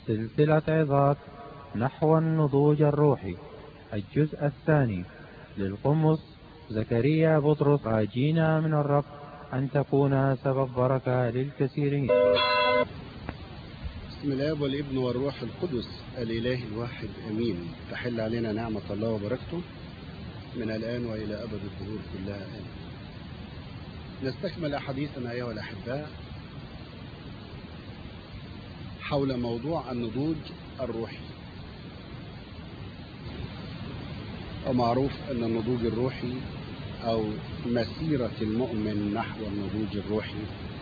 سلسلة عظات نحو النضوج الروحي الجزء الثاني للقمص زكريا بطرس راجينا من الرب أن تكون سبب بركة للكثيرين بسم الله والابن والروح القدس الإله الواحد أمين تحل علينا نعمة الله وبركته من الآن وإلى أبد الدهور كلها آمين نستكمل أحاديثنا أيها الأحباء حول موضوع النضوج الروحي ومعروف أن النضوج الروحي أو مسيرة المؤمن نحو النضوج الروحي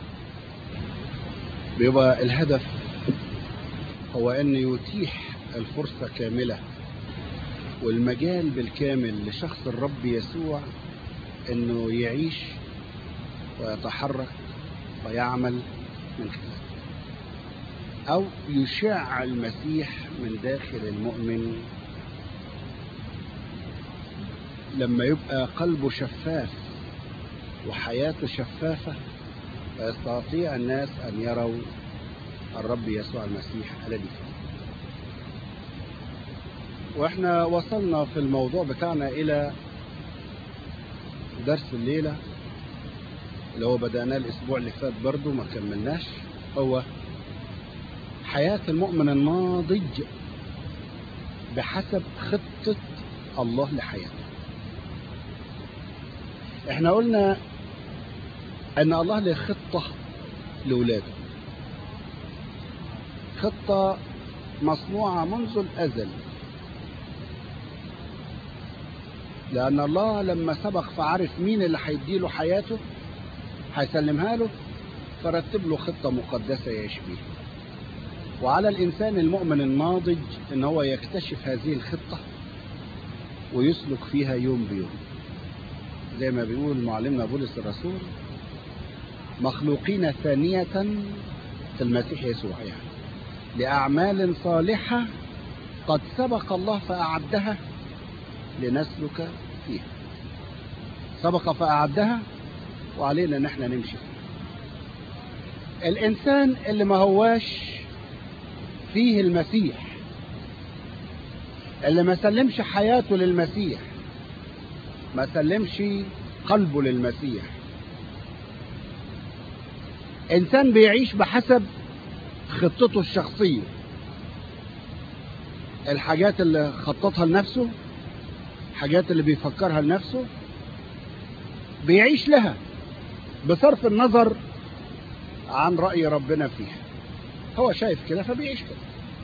بيبقى الهدف هو أن يتيح الفرصة كاملة والمجال بالكامل لشخص الرب يسوع أنه يعيش ويتحرك ويعمل من خلاله أو يشع المسيح من داخل المؤمن لما يبقى قلبه شفاف وحياته شفافة فيستطيع الناس أن يروا الرب يسوع المسيح الذي فيه واحنا وصلنا في الموضوع بتاعنا إلى درس الليلة اللي هو بدأناه الأسبوع اللي فات برضه ما كملناش هو حياة المؤمن الناضج بحسب خطة الله لحياته احنا قلنا ان الله له خطة لولاده خطة مصنوعة منذ الأزل لأن الله لما سبق فعرف مين اللي هيديله حياته هيسلمها له فرتب له خطة مقدسة يعيش بيها وعلى الإنسان المؤمن الناضج إن هو يكتشف هذه الخطة ويسلك فيها يوم بيوم زي ما بيقول معلمنا بولس الرسول مخلوقين ثانية في المسيح يسوع يعني لأعمال صالحة قد سبق الله فأعدها لنسلك فيها سبق فأعدها وعلينا ان احنا نمشي فيها الإنسان اللي ما هواش فيه المسيح اللي ما سلمش حياته للمسيح ما سلمش قلبه للمسيح إنسان بيعيش بحسب خطته الشخصية الحاجات اللي خططها لنفسه الحاجات اللي بيفكرها لنفسه بيعيش لها بصرف النظر عن رأي ربنا فيها هو شايف كده فبيعيش كده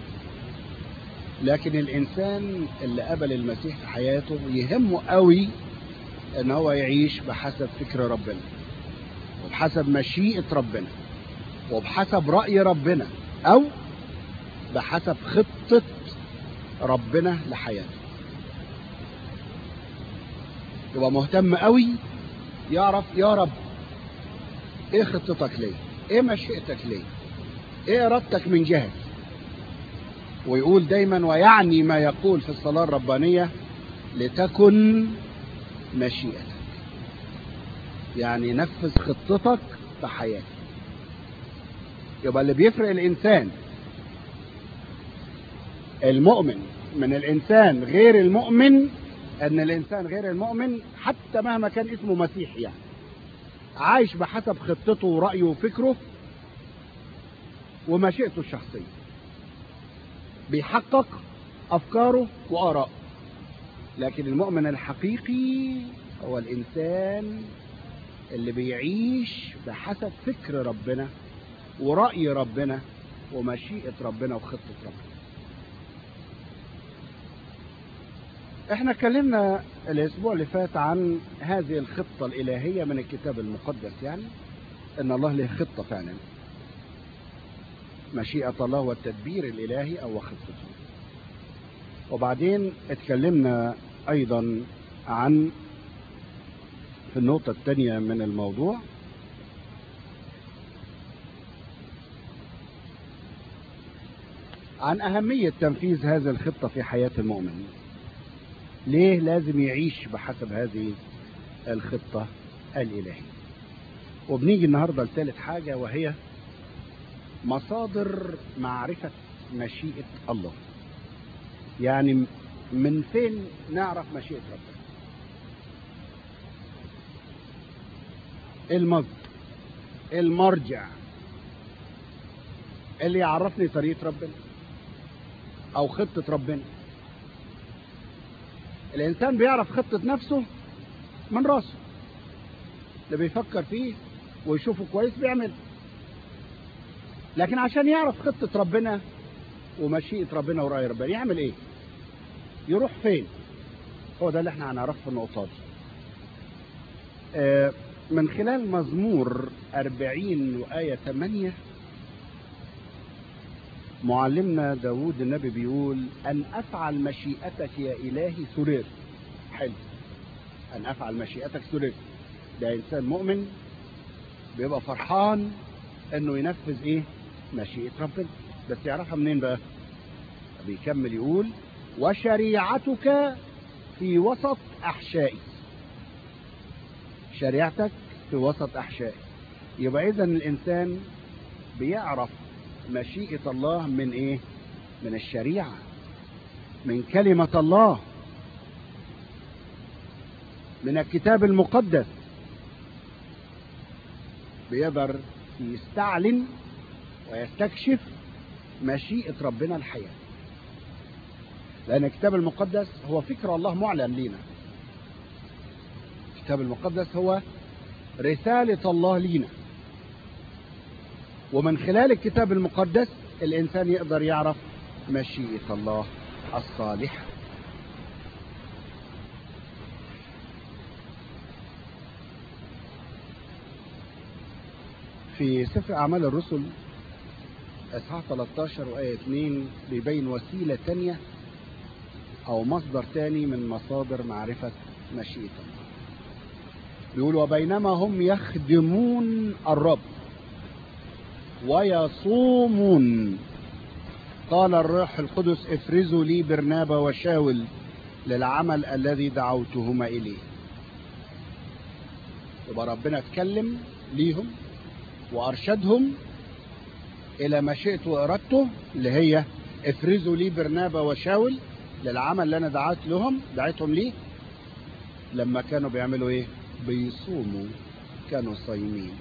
لكن الإنسان اللي قبل المسيح في حياته يهمه قوي ان هو يعيش بحسب فكر ربنا وبحسب مشيئة ربنا وبحسب رأي ربنا او بحسب خطة ربنا لحياته يبقى مهتم قوي يعرف يا رب ايه خطتك ليه ايه مشيئتك ليه ايه ارادتك من جهتي ويقول دايما ويعني ما يقول في الصلاة الربانية لتكن مشيئتك يعني نفذ خطتك في حياتك يبقى اللي بيفرق الإنسان المؤمن من الإنسان غير المؤمن أن الإنسان غير المؤمن حتى مهما كان اسمه مسيح يعني عايش بحسب خطته ورأيه وفكره ومشيئته الشخصية بيحقق أفكاره وآراءه لكن المؤمن الحقيقي هو الإنسان اللي بيعيش بحسب فكر ربنا ورأي ربنا ومشيئة ربنا وخطة ربنا احنا اتكلمنا الاسبوع اللي فات عن هذه الخطة الالهية من الكتاب المقدس يعني ان الله له خطة فعلا مشيئة الله والتدبير الالهي او خطته وبعدين اتكلمنا ايضا عن في النقطة الثانية من الموضوع عن أهمية تنفيذ هذه الخطة في حياة المؤمن ليه لازم يعيش بحسب هذه الخطة الإلهية وبنيجي النهاردة لثالث حاجة وهي مصادر معرفة مشيئة الله يعني من فين نعرف مشيئة ربنا المصدر المرجع اللي يعرفني طريقة ربنا او خطة ربنا الانسان بيعرف خطة نفسه من راسه اللي بيفكر فيه ويشوفه كويس بيعمل لكن عشان يعرف خطة ربنا ومشيئة ربنا ورأي ربنا يعمل ايه يروح فين هو ده اللي احنا هنعرفه في النقطة دي آه، من خلال مزمور 40 وآية 8 معلمنا داود النبي بيقول أن أفعل مشيئتك يا إلهي سررت حلو أن أفعل مشيئتك سررت ده إنسان مؤمن بيبقى فرحان إنه ينفذ إيه مشيئة ربنا بس يعرفها منين بقى بيكمل يقول وشريعتك في وسط أحشائي شريعتك في وسط أحشائي يبقى إذا الإنسان بيعرف مشيئة الله من إيه؟ من الشريعة من كلمة الله من الكتاب المقدس بيقدر يستعلن ويستكشف مشيئة ربنا الحياة لأن الكتاب المقدس هو فكر الله معلن لينا الكتاب المقدس هو رسالة الله لينا ومن خلال الكتاب المقدس الإنسان يقدر يعرف مشيئة الله الصالحة في سفر أعمال الرسل إصحاح 13 وآية 2 بيبين وسيلة تانية أو مصدر تاني من مصادر معرفة مشيئة الله بيقول وبينما هم يخدمون الرب ويصومون قال الروح القدس افرزوا لي برنابا وشاول للعمل الذي دعوتهما إليه يبقى ربنا اتكلم ليهم وأرشدهم إلى مشيئته وإرادته اللي هي افرزوا لي برنابا وشاول للعمل اللي أنا دعيت لهم دعيتهم ليه لما كانوا بيعملوا إيه بيصوموا كانوا صايمين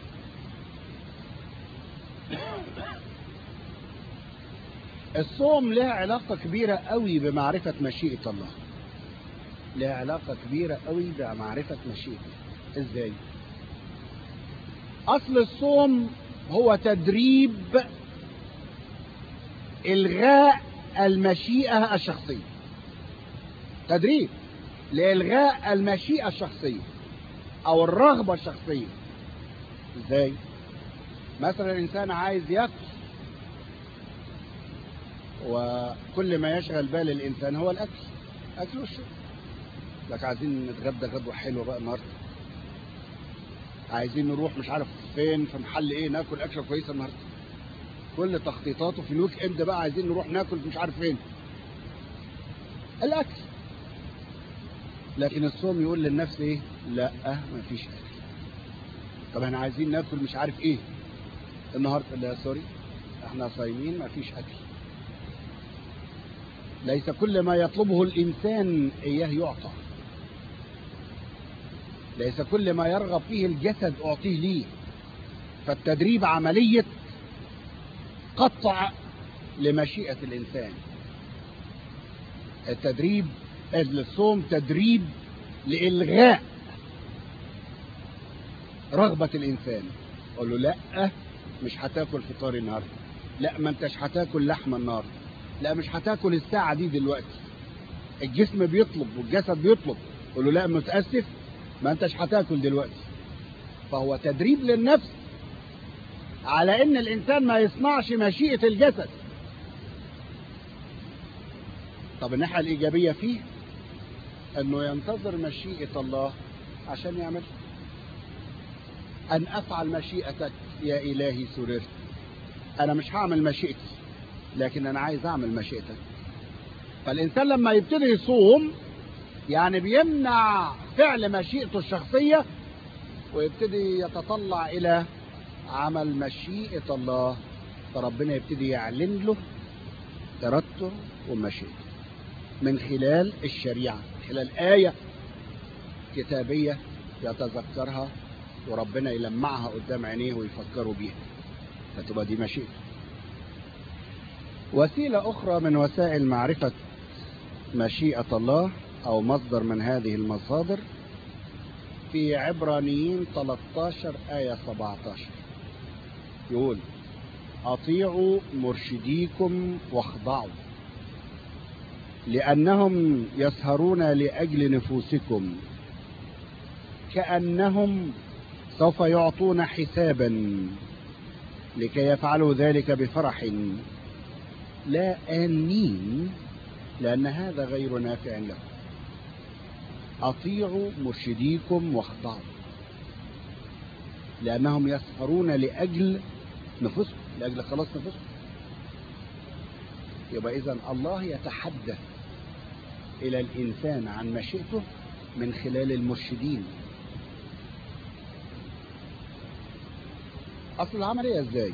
الصوم له علاقة كبيرة قوي بمعرفة مشيئة الله له علاقة كبيرة قوي بمعرفة مشيئته ازاي اصل الصوم هو تدريب الغاء المشيئة الشخصية تدريب لإلغاء المشيئة الشخصية أو الرغبة الشخصية إزاي؟ مثلا الإنسان عايز ياكل وكل ما يشغل بال الإنسان هو الأكل أكل والشرب لك عايزين نتغدى غدوة حلوة بقى النهاردة عايزين نروح مش عارف فين في محل ايه ناكل اكله كويسه النهارده كل تخطيطاته في الويك اند بقى عايزين نروح ناكل مش عارف فين الاكل لكن الصوم يقول للنفس ايه لا مفيش اكل طب احنا عايزين ناكل مش عارف ايه النهارده لا سوري احنا صايمين مفيش اكل ليس كل ما يطلبه الانسان اياه يعطى ليس كل ما يرغب فيه الجسد اعطيه ليه فالتدريب عمليه قطع لمشيئه الانسان التدريب الصوم تدريب لإلغاء رغبة الإنسان قول له لا مش هتاكل فطار النهارده لا ما انتش هتاكل لحمة النهارده لا مش هتاكل الساعة دي دلوقتي الجسم بيطلب والجسد بيطلب قول له لا متأسف ما انتش هتاكل دلوقتي فهو تدريب للنفس على ان الانسان ما يصنعش مشيئة الجسد طب الناحية الإيجابية فيه أنه ينتظر مشيئة الله عشان يعمل أن أفعل مشيئتك يا إلهي سررت أنا مش هعمل مشيئتي لكن أنا عايز أعمل مشيئتك فالإنسان لما يبتدي يصوم يعني بيمنع فعل مشيئته الشخصية ويبتدي يتطلع إلى عمل مشيئة الله فربنا يبتدي يعلن له إرادته ومشيئته من خلال الشريعة من خلال آية كتابية يتذكرها وربنا يلمعها قدام عينيه ويفكروا بيها فتبقى دي مشيئته وسيلة أخرى من وسائل معرفة مشيئة الله أو مصدر من هذه المصادر في عبرانيين 13 آية 17 يقول أطيعوا مرشديكم واخضعوا لأنهم يسهرون لأجل نفوسكم كأنهم سوف يعطون حسابا لكي يفعلوا ذلك بفرح لا آنين لأن هذا غير نافع لهم أطيعوا مرشديكم واخضعوا لأنهم يسهرون لأجل نفوسهم لأجل خلاص نفوسهم يبقى إذا الله يتحدث إلى الإنسان عن مشيئته من خلال المرشدين أصل العملية إزاي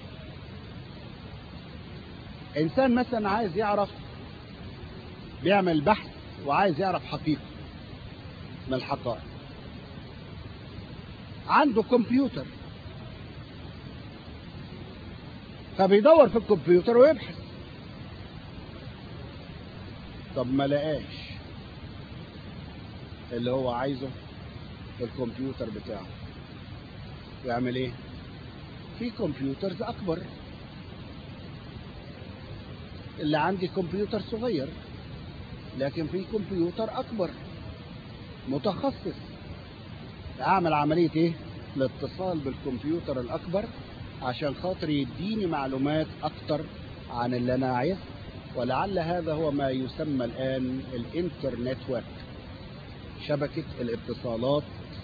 إنسان مثلا عايز يعرف بيعمل بحث وعايز يعرف حقيقة من الحقائق عنده كمبيوتر فبيدور في الكمبيوتر ويبحث طب ما لقاش اللي هو عايزه في الكمبيوتر بتاعه يعمل ايه في كمبيوترز اكبر اللي عندي كمبيوتر صغير لكن في كمبيوتر اكبر متخصص اعمل عمليه ايه الاتصال بالكمبيوتر الاكبر عشان خاطر يديني معلومات اكتر عن اللي انا عايز ولعل هذا هو ما يسمى الان الانترنت ورك شبكه الاتصالات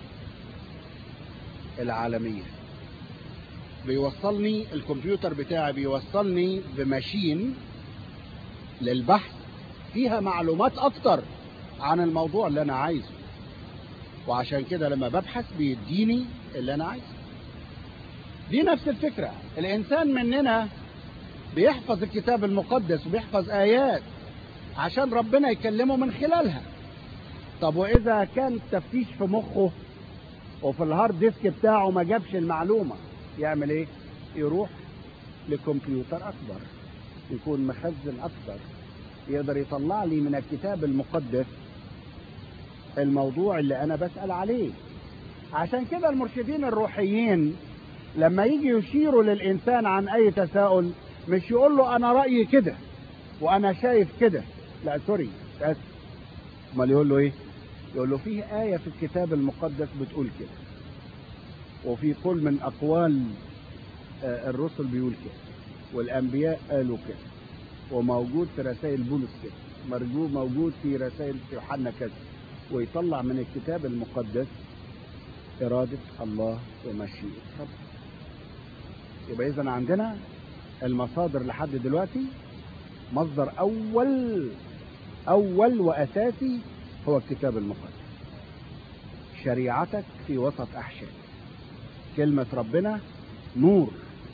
العالميه بيوصلني الكمبيوتر بتاعي بيوصلني بماشين للبحث فيها معلومات اكتر عن الموضوع اللي انا عايزه وعشان كده لما ببحث بيديني اللي انا عايزه دي نفس الفكرة الانسان مننا بيحفظ الكتاب المقدس وبيحفظ ايات عشان ربنا يكلمه من خلالها طب واذا كان تفتيش في مخه وفي الهارد ديسك بتاعه ما جابش المعلومة يعمل ايه يروح لكمبيوتر اكبر يكون مخزن اكتر يقدر يطلع لي من الكتاب المقدس الموضوع اللي انا بسأل عليه عشان كده المرشدين الروحيين لما يجي يشيروا للانسان عن اي تساؤل مش يقول له انا رايي كده وانا شايف كده لا سوري اسف امال يقول له ايه يقول له فيه ايه في الكتاب المقدس بتقول كده وفي قول من اقوال الرسل بيقول كده والانبياء قالوا كده وموجود في رسائل بولس كده مرجو موجود في رسائل يوحنا كذا ويطلع من الكتاب المقدس إرادة الله ومشيئة ربنا يبقى إذا عندنا المصادر لحد دلوقتي مصدر أول أول وأساسي هو الكتاب المقدس شريعتك في وسط أحشائك كلمة ربنا نور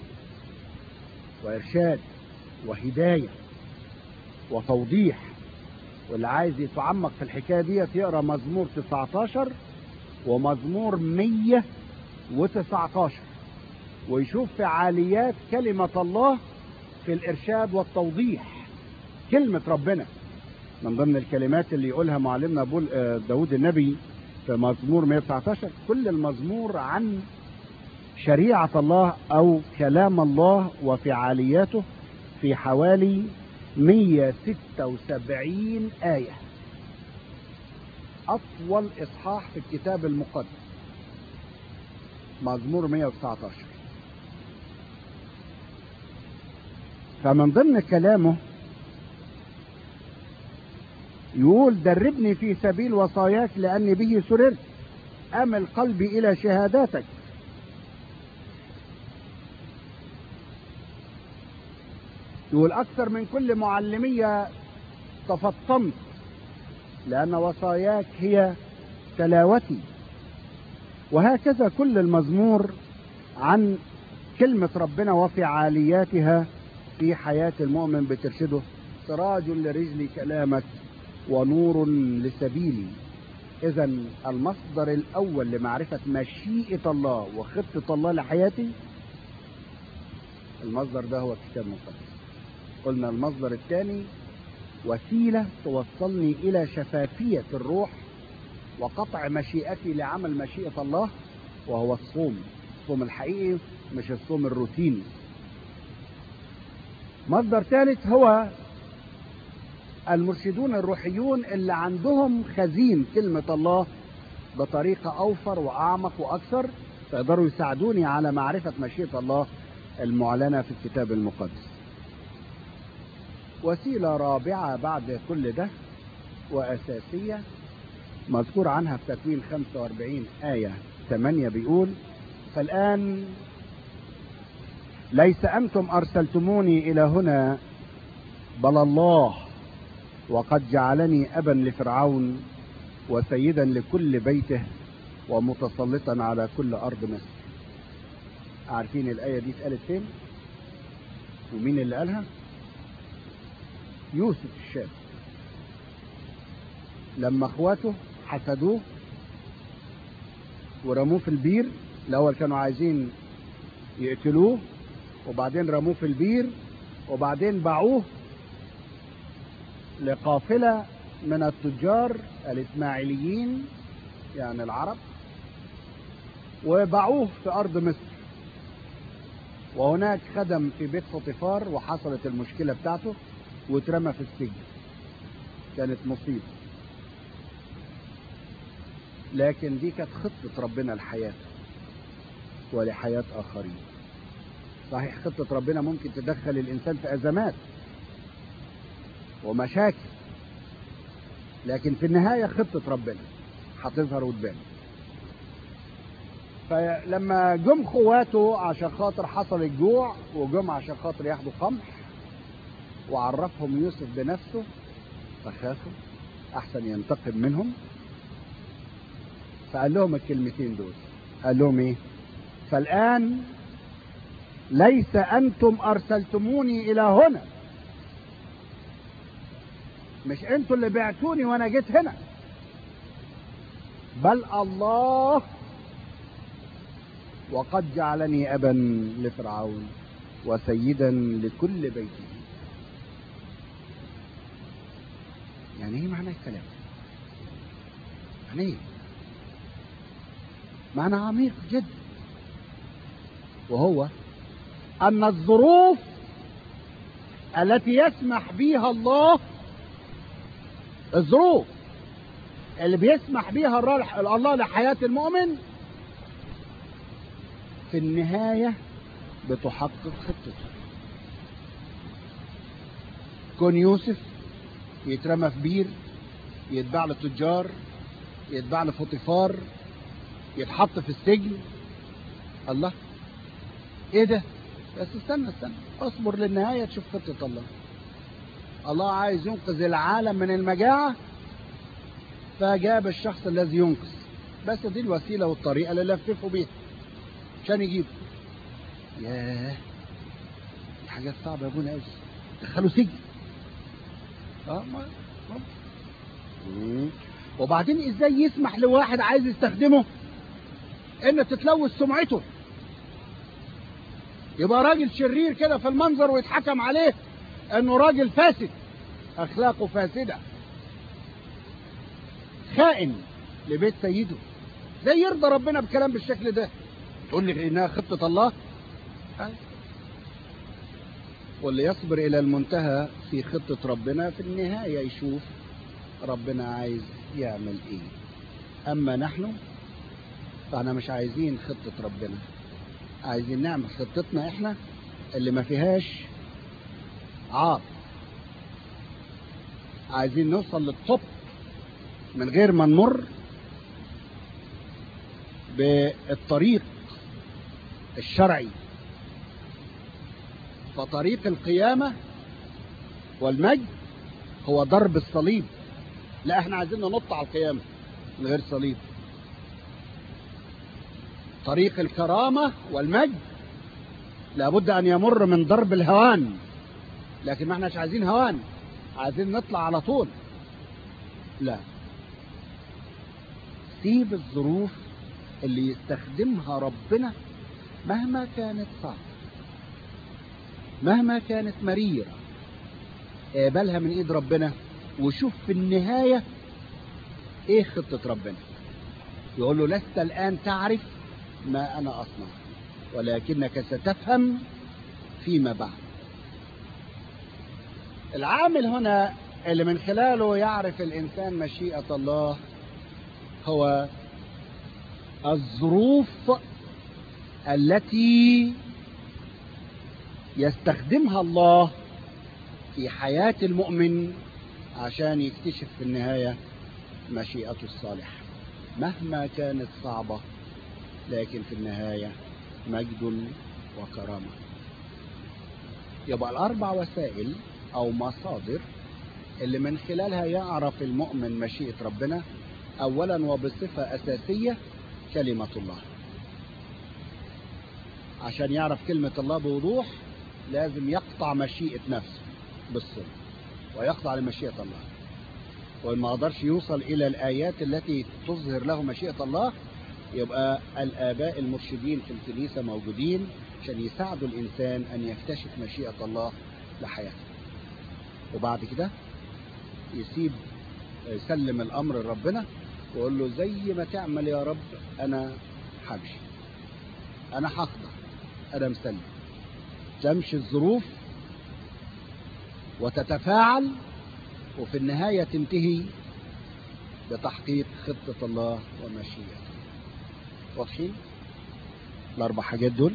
وإرشاد وهداية وتوضيح واللي عايز يتعمق في الحكاية دي يقرأ مزمور 19 ومزمور 119 ويشوف فعاليات كلمة الله في الإرشاد والتوضيح كلمة ربنا من ضمن الكلمات اللي يقولها معلمنا داود النبي في مزمور 119 كل المزمور عن شريعة الله أو كلام الله وفعالياته في حوالي 176 آية أطول إصحاح في الكتاب المقدس مزمور 119 فمن ضمن كلامه يقول دربني في سبيل وصاياك لأني به سررت أمل قلبي إلى شهاداتك يقول أكثر من كل معلمية تفطمت لأن وصاياك هي تلاوتي وهكذا كل المزمور عن كلمة ربنا وفعالياتها في حياة المؤمن بترشده سراج لرجلي كلامك ونور لسبيلي إذا المصدر الأول لمعرفة مشيئة الله وخطة الله لحياتي المصدر ده هو الكتاب المقدس قلنا المصدر الثاني وسيلة توصلني إلى شفافية الروح وقطع مشيئتي لعمل مشيئة الله وهو الصوم الصوم الحقيقي مش الصوم الروتيني مصدر ثالث هو المرشدون الروحيون اللي عندهم خزين كلمة الله بطريقة أوفر وأعمق وأكثر فيقدروا يساعدوني على معرفة مشيئة الله المعلنة في الكتاب المقدس وسيلة رابعة بعد كل ده وأساسية مذكور عنها في تكوين 45 آية 8 بيقول فالآن ليس أنتم أرسلتموني إلى هنا بل الله وقد جعلني أبا لفرعون وسيدا لكل بيته ومتسلطا على كل أرض مصر عارفين الآية دي اتقالت فين ومين اللي قالها يوسف الشاب لما اخواته حسدوه ورموه في البير الاول كانوا عايزين يقتلوه وبعدين رموه في البير وبعدين باعوه لقافلة من التجار الإسماعيليين يعني العرب وباعوه في أرض مصر وهناك خدم في بيت فطيفار وحصلت المشكلة بتاعته واترمى في السجن كانت مصيبة لكن دي كانت خطة ربنا لحياته ولحياة آخرين صحيح خطة ربنا ممكن تدخل الإنسان في أزمات ومشاكل لكن في النهاية خطة ربنا هتظهر وتبان فلما جم خواته عشان خاطر حصل الجوع وجم عشان خاطر ياخدوا قمح وعرفهم يوسف بنفسه فخافوا احسن ينتقم منهم فقال لهم الكلمتين دول قال لهم ايه فالان ليس انتم ارسلتموني الى هنا مش انتوا اللي بعتوني وانا جيت هنا بل الله وقد جعلني ابا لفرعون وسيدا لكل بيته يعني ايه معنى الكلام يعني ايه معنى عميق جدا وهو ان الظروف التي يسمح بها الله الظروف اللي بيسمح بها الله لحياة المؤمن في النهاية بتحقق خطته كون يوسف يترمى في بير يتباع للتجار يتباع لفوطيفار يتحط في السجن الله ايه ده بس استنى استنى اصبر للنهاية تشوف خطة الله الله عايز ينقذ العالم من المجاعة فجاب الشخص الذي ينقذ بس دي الوسيلة والطريقة اللي لففوا بيها عشان يجيب ياه دي حاجات صعبة يا ابونا قوي دخلوا سجن اه ما ما. وبعدين ازاي يسمح لواحد عايز يستخدمه ان تتلوث سمعته يبقى راجل شرير كده في المنظر ويتحكم عليه انه راجل فاسد اخلاقه فاسده خائن لبيت سيده زي يرضى ربنا بكلام بالشكل ده تقول لي انها خطه الله واللي يصبر الى المنتهى في خطه ربنا في النهايه يشوف ربنا عايز يعمل ايه اما نحن فاحنا مش عايزين خطه ربنا عايزين نعمل خطتنا احنا اللي ما فيهاش عار عايزين نوصل للطب من غير ما نمر بالطريق الشرعي فطريق القيامة والمجد هو ضرب الصليب لا احنا عايزين ننط على القيامة من غير صليب طريق الكرامة والمجد لابد أن يمر من ضرب الهوان لكن ما احناش عايزين هوان عايزين نطلع على طول لا سيب الظروف اللي يستخدمها ربنا مهما كانت صعبة مهما كانت مريرة اقبلها من ايد ربنا وشوف في النهاية ايه خطة ربنا يقول له لست الآن تعرف ما أنا أصنع ولكنك ستفهم فيما بعد العامل هنا اللي من خلاله يعرف الإنسان مشيئة الله هو الظروف التي يستخدمها الله في حياة المؤمن عشان يكتشف في النهاية مشيئته الصالحة مهما كانت صعبة لكن في النهاية مجد وكرامة يبقى الأربع وسائل أو مصادر اللي من خلالها يعرف المؤمن مشيئة ربنا أولا وبصفة أساسية كلمة الله عشان يعرف كلمة الله بوضوح لازم يقطع مشيئة نفسه بالصدق ويخضع لمشيئة الله وإن ما قدرش يوصل إلى الآيات التي تظهر له مشيئة الله يبقى الآباء المرشدين في الكنيسة موجودين عشان يساعدوا الإنسان أن يكتشف مشيئة الله لحياته وبعد كده يسيب يسلم الأمر لربنا ويقول له زي ما تعمل يا رب أنا همشي أنا هخضع أنا مسلم تمشي الظروف وتتفاعل وفي النهاية تنتهي بتحقيق خطة الله ومشيئته واضحين الأربع حاجات دول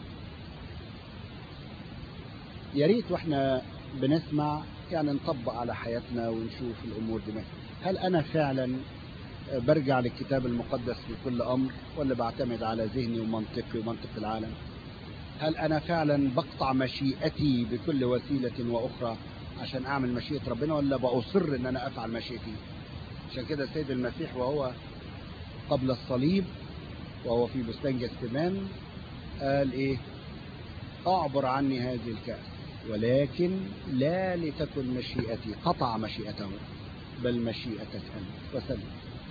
يا ريت واحنا بنسمع يعني نطبق على حياتنا ونشوف الأمور دي هل أنا فعلا برجع للكتاب المقدس في كل أمر ولا بعتمد على ذهني ومنطقي ومنطق العالم هل أنا فعلا بقطع مشيئتي بكل وسيلة وأخرى عشان أعمل مشيئة ربنا ولا بأصر إن أنا أفعل مشيئتي عشان كده السيد المسيح وهو قبل الصليب وهو في بستان جثمان قال إيه أعبر عني هذه الكأس ولكن لا لتكن مشيئتي قطع مشيئته بل مشيئتك أنت وسلم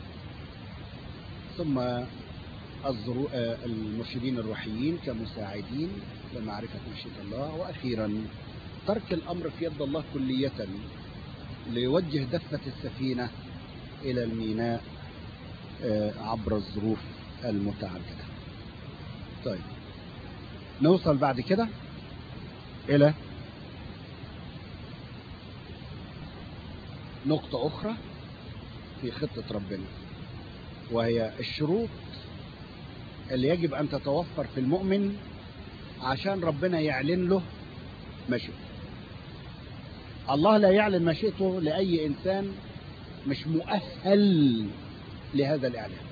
ثم الزرو... المرشدين الروحيين كمساعدين لمعرفة مشيئة الله وأخيرا ترك الأمر في يد الله كلية ليوجه دفة السفينة إلى الميناء عبر الظروف المتعددة طيب نوصل بعد كده إلى نقطة أخرى في خطة ربنا وهي الشروط اللي يجب أن تتوفر في المؤمن عشان ربنا يعلن له مشيئته الله لا يعلن مشيئته لأي إنسان مش مؤهل لهذا الإعلان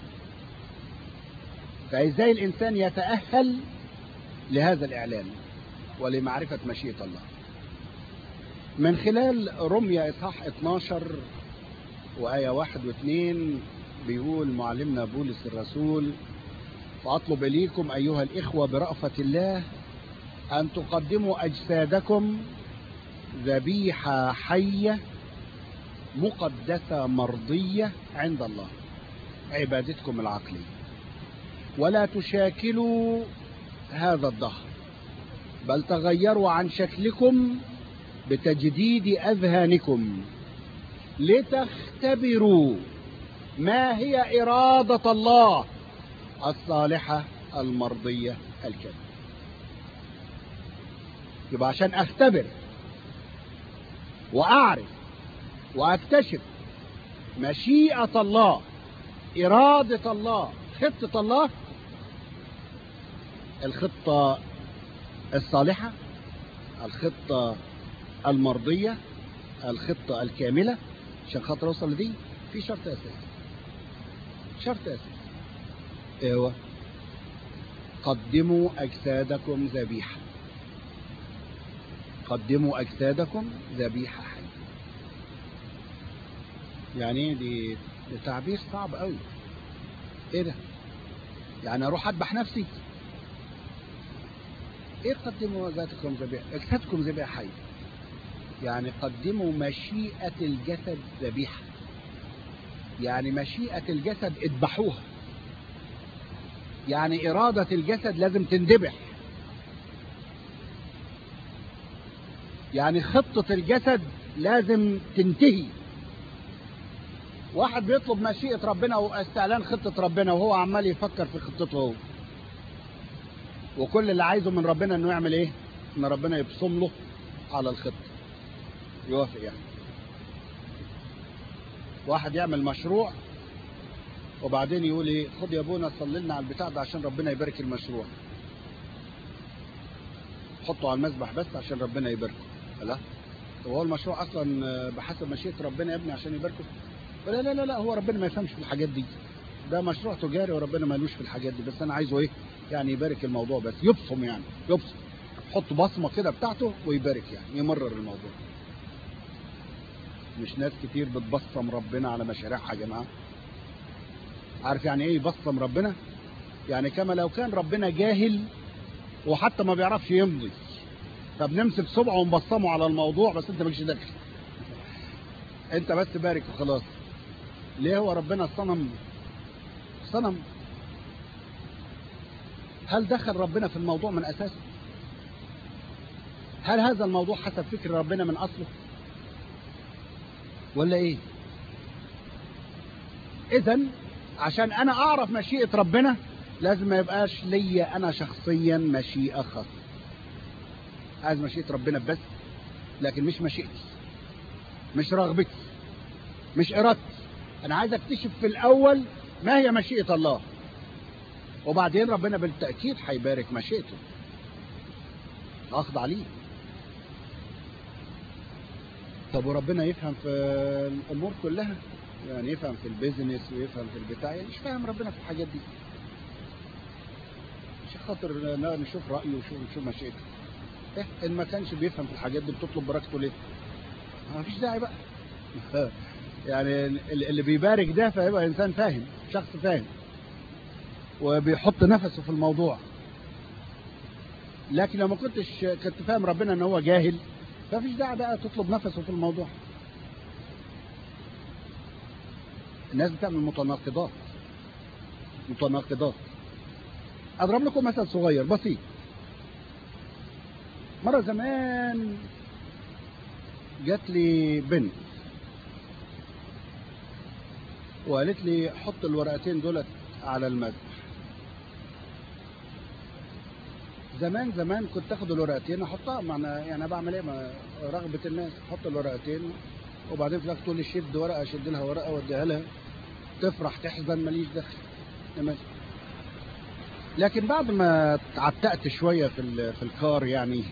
فإزاي الإنسان يتأهل لهذا الإعلان ولمعرفة مشيئة الله من خلال رمية إصحاح 12 وآية 1 و2 بيقول معلمنا بولس الرسول فأطلب إليكم أيها الإخوة برأفة الله أن تقدموا أجسادكم ذبيحة حية مقدسة مرضية عند الله عبادتكم العقلية ولا تشاكلوا هذا الظهر بل تغيروا عن شكلكم بتجديد أذهانكم لتختبروا ما هي إرادة الله الصالحة المرضية الكاملة يبقى عشان أختبر وأعرف وأكتشف مشيئة الله إرادة الله خطة الله الخطة الصالحة الخطة المرضية الخطة الكاملة عشان خاطر أوصل لدي في شرط أساسي شرط أساسي إيه هو قدموا أجسادكم ذبيحة قدموا أجسادكم ذبيحة حية يعني دي, دي تعبير صعب قوي ايه ده يعني اروح اذبح نفسي ايه قدموا ذاتكم ذبيحة اجسادكم ذبيحة حية يعني قدموا مشيئة الجسد ذبيحة يعني مشيئة الجسد اذبحوها يعني إرادة الجسد لازم تندبح يعني خطة الجسد لازم تنتهي واحد بيطلب مشيئة ربنا واستعلان خطة ربنا وهو عمال يفكر في خطته هو وكل اللي عايزه من ربنا انه يعمل ايه ان ربنا يبصم له على الخطة يوافق يعني واحد يعمل مشروع وبعدين يقول ايه خد يا ابونا صلي لنا على البتاع ده عشان ربنا يبارك المشروع حطه على المسبح بس عشان ربنا يباركه لا طب هو المشروع اصلا بحسب مشيئه ربنا يا ابني عشان يباركه لا لا لا لا هو ربنا ما يفهمش في الحاجات دي ده مشروع تجاري وربنا مالوش في الحاجات دي بس انا عايزه ايه يعني يبارك الموضوع بس يبصم يعني يبصم يحط بصمه كده بتاعته ويبارك يعني يمرر الموضوع مش ناس كتير بتبصم ربنا على مشاريعها يا جماعه عارف يعني ايه يبصم ربنا يعني كما لو كان ربنا جاهل وحتى ما بيعرفش يمضي طب نمسك صبعه ونبصمه على الموضوع بس انت مالكش دخل انت بس بارك وخلاص ليه هو ربنا صنم صنم هل دخل ربنا في الموضوع من اساسه هل هذا الموضوع حسب فكر ربنا من اصله ولا ايه اذا عشان انا اعرف مشيئة ربنا لازم ما يبقاش ليا انا شخصيا مشيئة خاصة عايز مشيئة ربنا بس لكن مش مشيئتي مش رغبتي مش ارادتي انا عايز اكتشف في الاول ما هي مشيئة الله وبعدين ربنا بالتأكيد هيبارك مشيئته اخضع ليه طب وربنا يفهم في الامور كلها يعني يفهم في البيزنس ويفهم في البتاع يعني مش فاهم ربنا في الحاجات دي مش خاطر نشوف رأيه ونشوف نشوف مشيئته إيه إن ما كانش بيفهم في الحاجات دي بتطلب بركته ليه؟ ما فيش داعي بقى يعني اللي بيبارك ده فيبقى إنسان فاهم شخص فاهم وبيحط نفسه في الموضوع لكن لو ما كنتش كنت فاهم ربنا ان هو جاهل فمفيش داعي بقى تطلب نفسه في الموضوع الناس بتعمل متناقضات متناقضات اضرب لكم مثل صغير بسيط مرة زمان جات لي بنت وقالت لي حط الورقتين دولت على المذبح زمان زمان كنت اخد الورقتين احطها معنى يعني بعمل ايه ما رغبة الناس احط الورقتين وبعدين في الاخر تقول لي شد ورقه اشد لها ورقه واديها لها تفرح تحزن ماليش دخل تمام لكن بعد ما اتعتقت شويه في في الكار يعني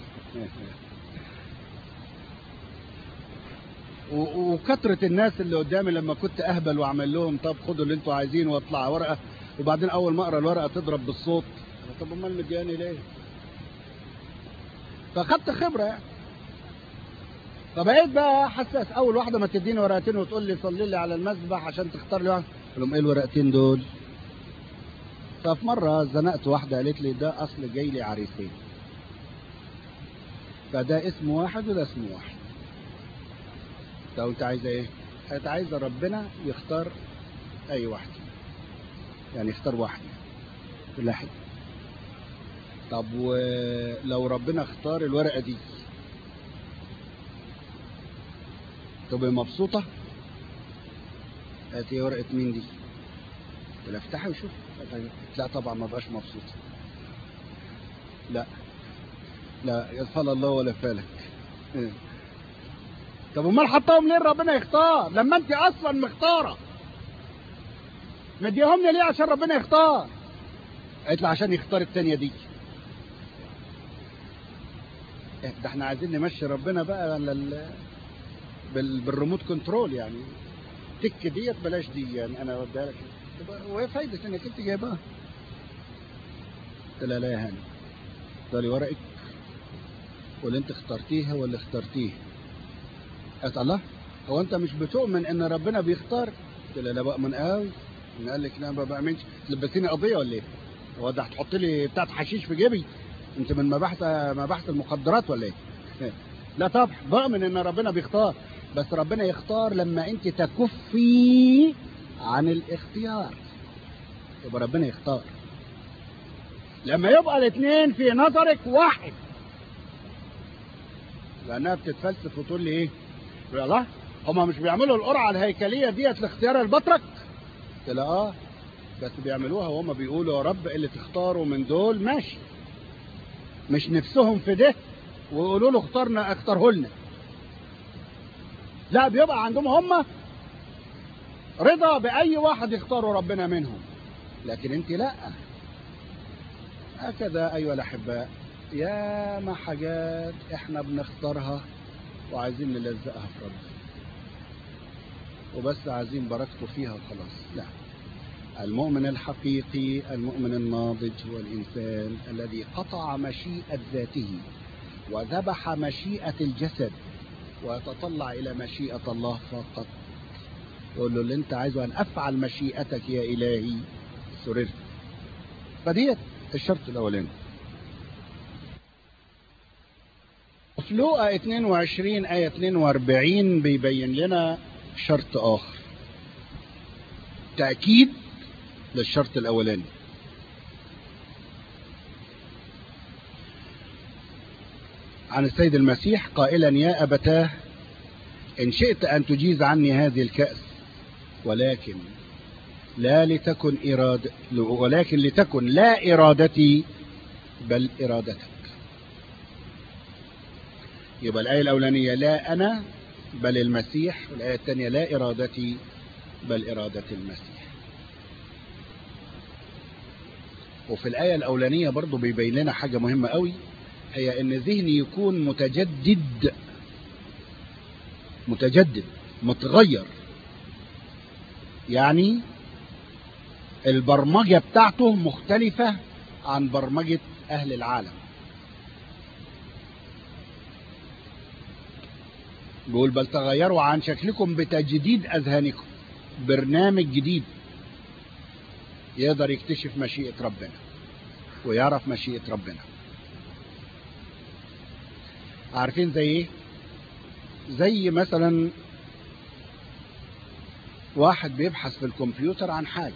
وكثرة الناس اللي قدامي لما كنت اهبل واعمل لهم طب خدوا اللي انتوا عايزينه واطلع ورقه وبعدين اول ما اقرا الورقه تضرب بالصوت طب امال مدياني ليه؟ فاخدت خبره يعني فبقيت بقى حساس اول واحده ما تديني ورقتين وتقول لي صلي لي على المسبح عشان تختار لي واحد قلت لهم ايه الورقتين دول ففي مره زنقت واحده قالت لي ده اصل جاي لي عريسين فده اسم واحد وده اسم واحد طب انت عايزه ايه انت عايزه ربنا يختار اي واحد يعني يختار واحد كل واحد طب ولو ربنا اختار الورقه دي تبقى مبسوطة هاتي ورقة مين دي قلت لها افتحي وشوف لا طبعا ما بقاش مبسوطة لا لا يصفل الله ولا فالك طب امال حطاهم ليه ربنا يختار لما انت اصلا مختارة مديهم لي ليه عشان ربنا يختار قالت لي عشان يختار التانية دي ده احنا عايزين نمشي ربنا بقى على بالريموت كنترول يعني تك ديت بلاش دي يعني انا اوديها لك وهي فايدة انك انت جايبها قلت لها لا يا هاني ده لي ورقك واللي انت اخترتيها واللي اخترتيه قالت الله هو انت مش بتؤمن ان ربنا بيختار قلت لها لا بؤمن قوي من قال لك لا ما بأمنش تلبسيني قضيه ولا ايه هو ده هتحط لي بتاعت حشيش في جيبي انت من مباحث مباحث المخدرات ولا ايه لا طبعا ضامن ان ربنا بيختار بس ربنا يختار لما انت تكفي عن الاختيار يبقى ربنا يختار لما يبقى الاثنين في نظرك واحد لانها بتتفلسف وتقول لي ايه يا الله هما مش بيعملوا القرعه الهيكليه ديت لاختيار البطرك قلت لها اه بس بيعملوها وهم بيقولوا يا رب اللي تختاروا من دول ماشي مش نفسهم في ده ويقولوا له اختارنا اختاره لنا لا بيبقى عندهم هم رضا باي واحد يختاروا ربنا منهم لكن انت لا هكذا ايها الاحباء يا ما حاجات احنا بنختارها وعايزين نلزقها في ربنا وبس عايزين بركته فيها وخلاص لا المؤمن الحقيقي المؤمن الناضج هو الإنسان الذي قطع مشيئة ذاته وذبح مشيئة الجسد ويتطلع إلى مشيئة الله فقط يقول له اللي انت عايزه أن أفعل مشيئتك يا إلهي سررت فديت الشرط الأولاني في لوقا 22 آية 42 بيبين لنا شرط آخر تأكيد للشرط الأولاني عن السيد المسيح قائلا يا أبتاه إن شئت أن تجيز عني هذه الكأس ولكن لا لتكن إرادة ولكن لتكن لا إرادتي بل إرادتك يبقى الآية الأولانية لا أنا بل المسيح والآية الثانية لا إرادتي بل إرادة المسيح وفي الآية الأولانية برضو بيبين لنا حاجة مهمة قوي هي أن ذهني يكون متجدد متجدد متغير يعني البرمجة بتاعته مختلفة عن برمجة أهل العالم بيقول بل تغيروا عن شكلكم بتجديد أذهانكم برنامج جديد يقدر يكتشف مشيئة ربنا ويعرف مشيئة ربنا عارفين زي ايه زي مثلا واحد بيبحث في الكمبيوتر عن حاجة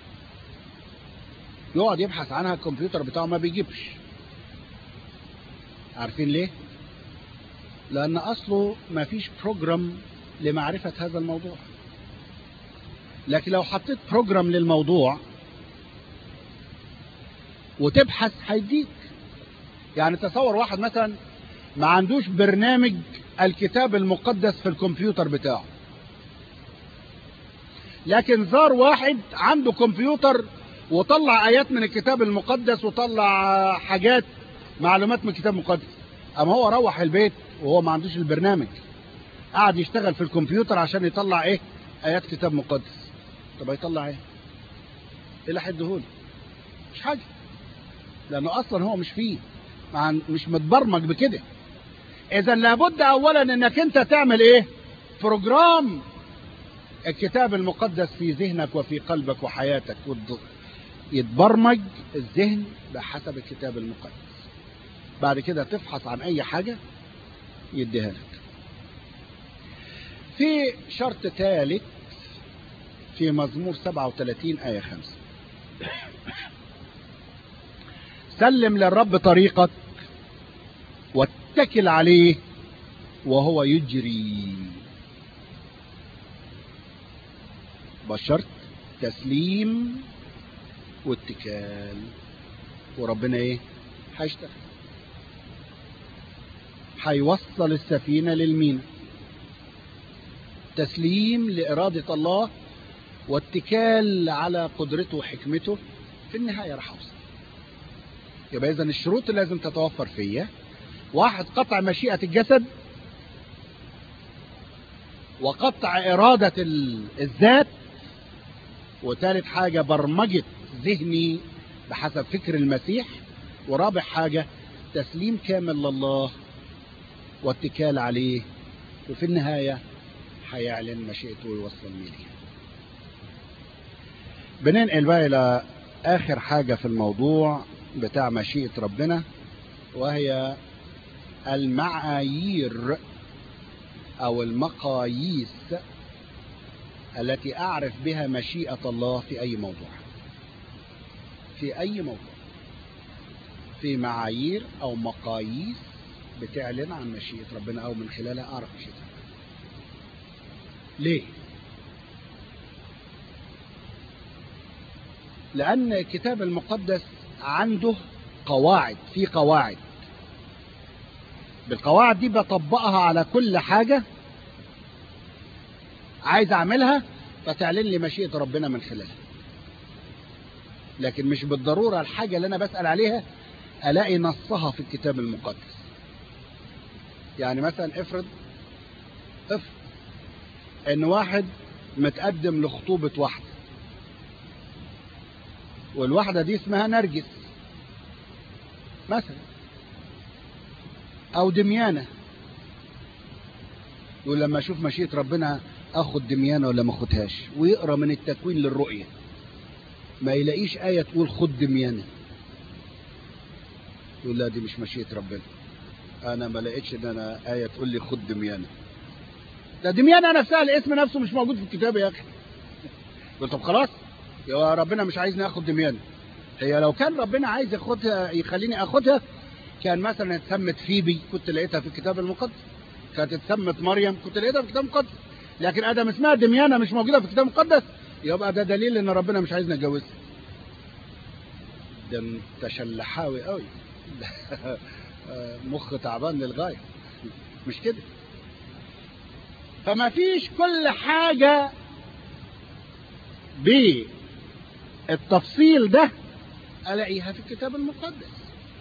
يقعد يبحث عنها الكمبيوتر بتاعه ما بيجيبش عارفين ليه لان اصله ما فيش بروجرام لمعرفة هذا الموضوع لكن لو حطيت بروجرام للموضوع وتبحث هيديك يعني تصور واحد مثلا ما عندوش برنامج الكتاب المقدس في الكمبيوتر بتاعه لكن زار واحد عنده كمبيوتر وطلع ايات من الكتاب المقدس وطلع حاجات معلومات من الكتاب المقدس اما هو روح البيت وهو ما عندوش البرنامج قعد يشتغل في الكمبيوتر عشان يطلع ايه ايات كتاب مقدس طب هيطلع ايه ايه اللي هيديهولي مش حاجه لانه اصلا هو مش فيه مش متبرمج بكده اذا لابد اولا انك انت تعمل ايه بروجرام الكتاب المقدس في ذهنك وفي قلبك وحياتك يتبرمج الذهن بحسب الكتاب المقدس بعد كده تفحص عن اي حاجة يديها لك في شرط ثالث في مزمور 37 آية 5 سلم للرب طريقك واتكل عليه وهو يجري بشرط تسليم واتكال وربنا ايه هيشتغل هيوصل السفينة للمينا تسليم لإرادة الله واتكال على قدرته وحكمته في النهاية راح أوصل يبقى إذا الشروط اللي لازم تتوفر فيا واحد قطع مشيئة الجسد وقطع إرادة الذات وثالث حاجة برمجة ذهني بحسب فكر المسيح ورابع حاجة تسليم كامل لله واتكال عليه وفي النهاية هيعلن مشيئته ويوصلني ليها بننقل بقى إلى آخر حاجة في الموضوع بتاع مشيئة ربنا وهي المعايير أو المقاييس التي أعرف بها مشيئة الله في أي موضوع في أي موضوع في معايير أو مقاييس بتعلن عن مشيئة ربنا أو من خلالها أعرف مشيئة ربنا ليه؟ لأن الكتاب المقدس عنده قواعد في قواعد بالقواعد دي بطبقها على كل حاجة عايز أعملها فتعلن لي مشيئة ربنا من خلالها لكن مش بالضرورة الحاجة اللي أنا بسأل عليها ألاقي نصها في الكتاب المقدس يعني مثلا افرض افرض ان واحد متقدم لخطوبة واحدة والواحدة دي اسمها نرجس مثلا او دميانة يقول لما اشوف مشيئة ربنا اخد دميانة ولا ما اخدهاش ويقرا من التكوين للرؤية ما يلاقيش آية تقول خد دميانة يقول لا دي مش مشيئة ربنا انا ما لقيتش ان انا آية تقول لي خد دميانة ده دميانة نفسها الاسم نفسه مش موجود في الكتاب يا اخي قلت طب خلاص يا ربنا مش عايزني اخد دميانة هي لو كان ربنا عايز ياخدها يخليني اخدها كان مثلا اتسمت فيبي كنت لقيتها في الكتاب المقدس كانت اتسمت مريم كنت لقيتها في الكتاب المقدس لكن ادم اسمها دميانة مش موجودة في الكتاب المقدس يبقى ده دليل ان ربنا مش عايزني اتجوزها ده انت شلحاوي قوي مخ تعبان للغاية مش كده فما فيش كل حاجة بالتفصيل ده ألاقيها في الكتاب المقدس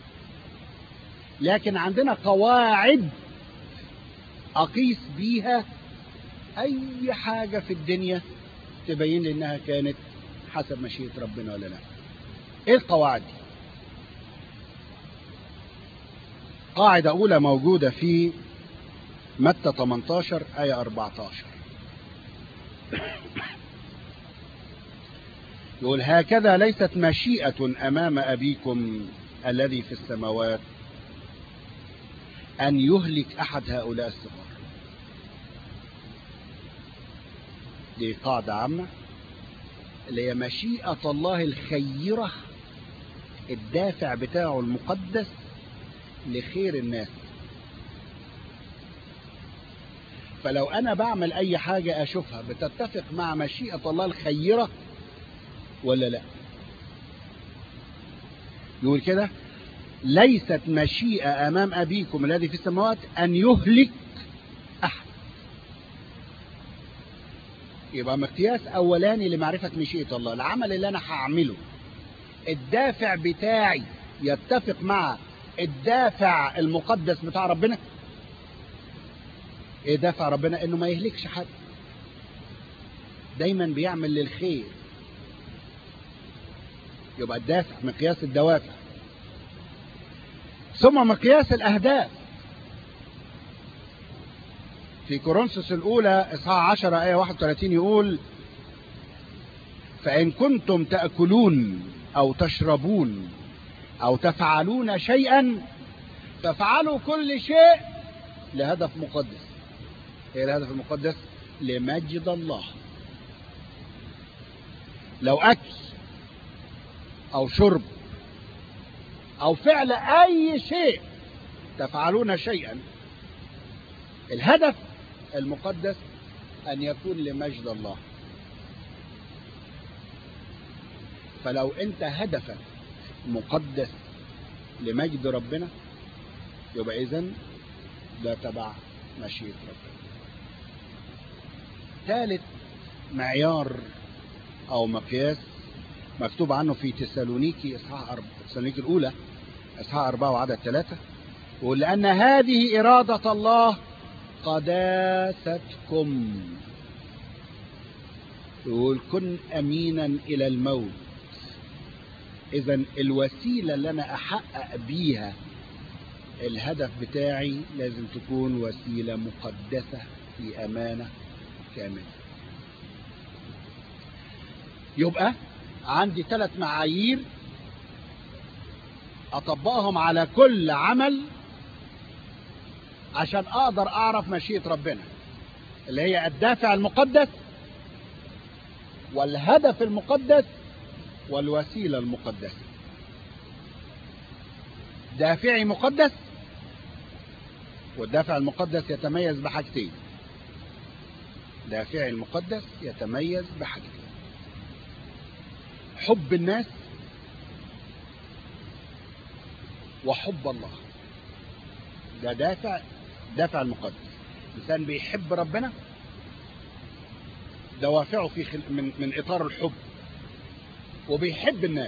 لكن عندنا قواعد أقيس بيها أي حاجة في الدنيا تبين لي إنها كانت حسب مشيئة ربنا ولا لا إيه القواعد دي قاعدة أولى موجودة في متى 18 آية 14 يقول هكذا ليست مشيئة أمام أبيكم الذي في السماوات أن يهلك أحد هؤلاء الصغار دي قاعدة عامة اللي هي مشيئة الله الخيرة الدافع بتاعه المقدس لخير الناس فلو انا بعمل اي حاجة اشوفها بتتفق مع مشيئة الله الخيرة ولا لا يقول كده ليست مشيئة امام ابيكم الذي في السماوات ان يهلك احد يبقى مقياس اولاني لمعرفة مشيئة الله العمل اللي انا هعمله الدافع بتاعي يتفق مع الدافع المقدس بتاع ربنا ايه دافع ربنا انه ما يهلكش حد دايما بيعمل للخير يبقى الدافع مقياس الدوافع ثم مقياس الاهداف في كورنثوس الاولى اصحاح 10 ايه 31 يقول فان كنتم تاكلون او تشربون او تفعلون شيئا فافعلوا كل شيء لهدف مقدس ايه الهدف المقدس لمجد الله لو اكل او شرب او فعل اي شيء تفعلون شيئا الهدف المقدس ان يكون لمجد الله فلو انت هدفك مقدس لمجد ربنا يبقى اذا ده تبع مشيئة ربنا ثالث معيار او مقياس مكتوب عنه في تسالونيكي اصحاح أرب... تسالونيكي الاولى اصحاح أربعة وعدد ثلاثة يقول لأن هذه إرادة الله قداستكم يقول كن أمينا إلى الموت إذا الوسيلة اللي أنا أحقق بيها الهدف بتاعي لازم تكون وسيلة مقدسة في أمانة كاملة يبقى عندي ثلاث معايير أطبقهم على كل عمل عشان اقدر اعرف مشيئة ربنا اللي هي الدافع المقدس والهدف المقدس والوسيلة المقدسة دافعي مقدس والدافع المقدس يتميز بحاجتين دافعي المقدس يتميز بحاجتين حب الناس وحب الله ده دافع دافع المقدس الانسان بيحب ربنا دوافعه في خل... من من اطار الحب وبيحب الناس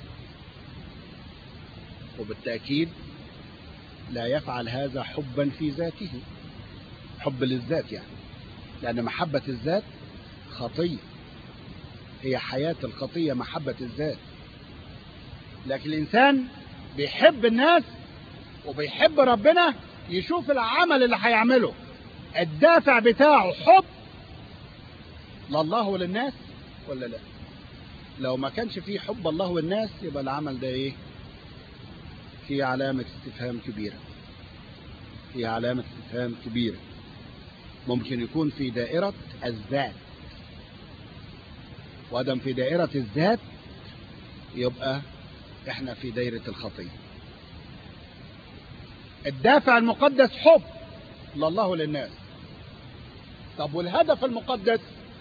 وبالتاكيد لا يفعل هذا حبا في ذاته حب للذات يعني لان محبه الذات خطيه هي حياه الخطيه محبه الذات لكن الانسان بيحب الناس وبيحب ربنا يشوف العمل اللي هيعمله الدافع بتاعه حب لله وللناس ولا لا لو ما كانش فيه حب الله والناس يبقى العمل ده ايه في علامة استفهام كبيرة في علامة استفهام كبيرة ممكن يكون في دائرة الذات وادم في دائرة الذات يبقى احنا في دائرة الخطية الدافع المقدس حب لله وللناس طب والهدف المقدس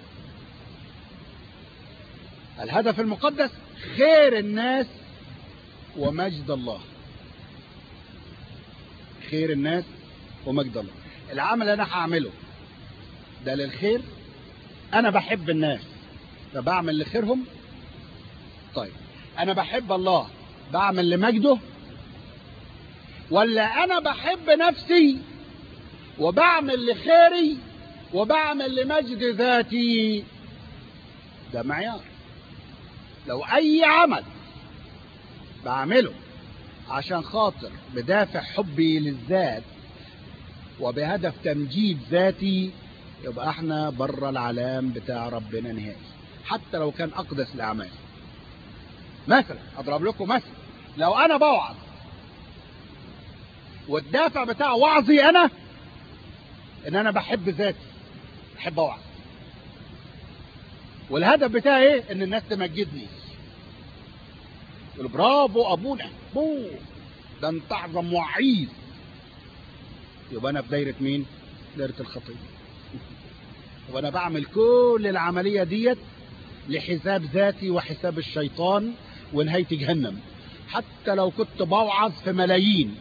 الهدف المقدس خير الناس ومجد الله خير الناس ومجد الله العمل اللي انا هعمله ده للخير انا بحب الناس فبعمل لخيرهم طيب انا بحب الله بعمل لمجده ولا انا بحب نفسي وبعمل لخيري وبعمل لمجد ذاتي ده معيار لو اي عمل بعمله عشان خاطر بدافع حبي للذات وبهدف تمجيد ذاتي يبقى احنا بره العلام بتاع ربنا نهائي حتى لو كان اقدس الاعمال مثلا اضرب لكم مثل لو انا بوعظ والدافع بتاع وعظي انا ان انا بحب ذاتي بحب اوعظ والهدف بتاعي ايه ان الناس تمجدني يقول برافو ابونا بو ده انت اعظم وعيد يبقى انا في دايره مين دايره الخطيه يبقى انا بعمل كل العمليه ديت لحساب ذاتي وحساب الشيطان ونهايتي جهنم حتى لو كنت بوعظ في ملايين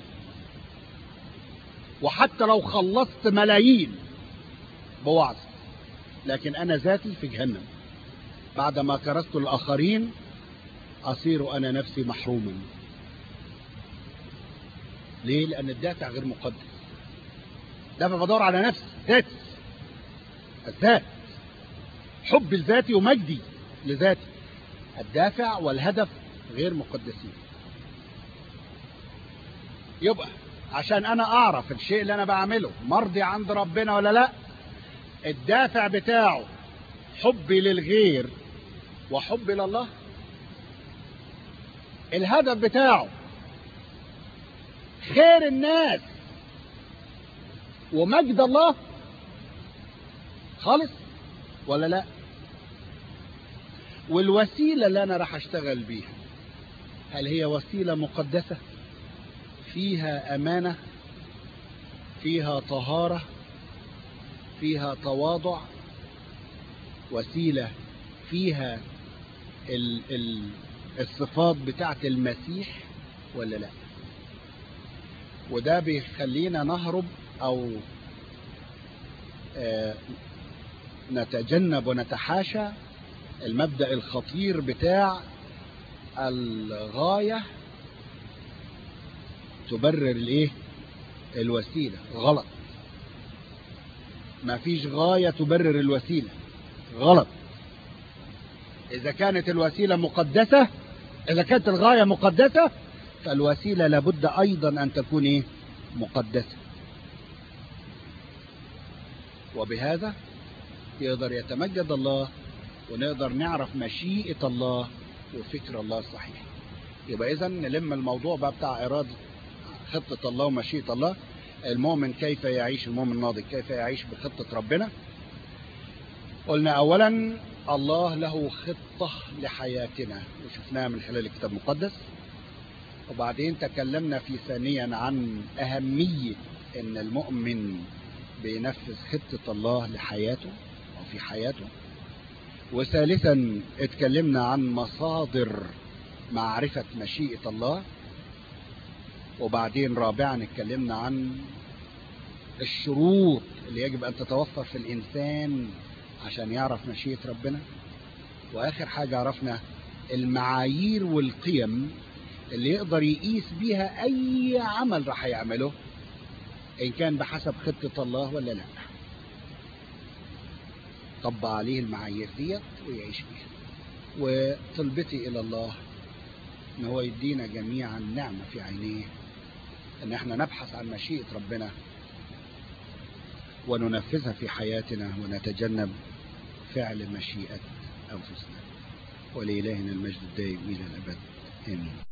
وحتى لو خلصت ملايين بوعظ لكن انا ذاتي في جهنم بعدما كرست الاخرين اصير انا نفسي محروما ليه لان الدافع غير مقدس دافع بدور على نفسي ذاتي الذات حب لذاتي ومجدي لذاتي الدافع والهدف غير مقدسين يبقى عشان انا اعرف الشيء اللي انا بعمله مرضي عند ربنا ولا لا الدافع بتاعه حبي للغير وحبي لله الهدف بتاعه خير الناس ومجد الله خالص ولا لا والوسيله اللي انا راح اشتغل بيها هل هي وسيله مقدسه فيها امانه فيها طهاره فيها تواضع وسيله فيها ال ال الصفات بتاعه المسيح ولا لا وده بيخلينا نهرب او آه نتجنب ونتحاشى المبدأ الخطير بتاع الغاية تبرر الايه الوسيلة غلط ما فيش غاية تبرر الوسيلة غلط إذا كانت الوسيلة مقدسة إذا كانت الغاية مقدسة فالوسيلة لابد أيضا أن تكون إيه؟ مقدسة وبهذا يقدر يتمجد الله ونقدر نعرف مشيئة الله وفكر الله الصحيح يبقى إذا نلم الموضوع بقى بتاع إرادة خطة الله ومشيئة الله المؤمن كيف يعيش المؤمن الناضج كيف يعيش بخطة ربنا قلنا أولا الله له خطة لحياتنا وشفناها من خلال الكتاب المقدس وبعدين تكلمنا في ثانيا عن أهمية أن المؤمن بينفذ خطة الله لحياته أو في حياته وثالثا اتكلمنا عن مصادر معرفة مشيئة الله وبعدين رابعا اتكلمنا عن الشروط اللي يجب أن تتوفر في الإنسان عشان يعرف مشيئة ربنا وآخر حاجة عرفنا المعايير والقيم اللي يقدر يقيس بيها أي عمل راح يعمله إن كان بحسب خطة الله ولا لا طبق عليه المعايير ديت ويعيش بيها وطلبتي إلى الله ان هو يدينا جميعا نعمة في عينيه ان احنا نبحث عن مشيئة ربنا وننفذها في حياتنا ونتجنب فعل مشيئة انفسنا ولإلهنا المجد الدائم الى الابد امين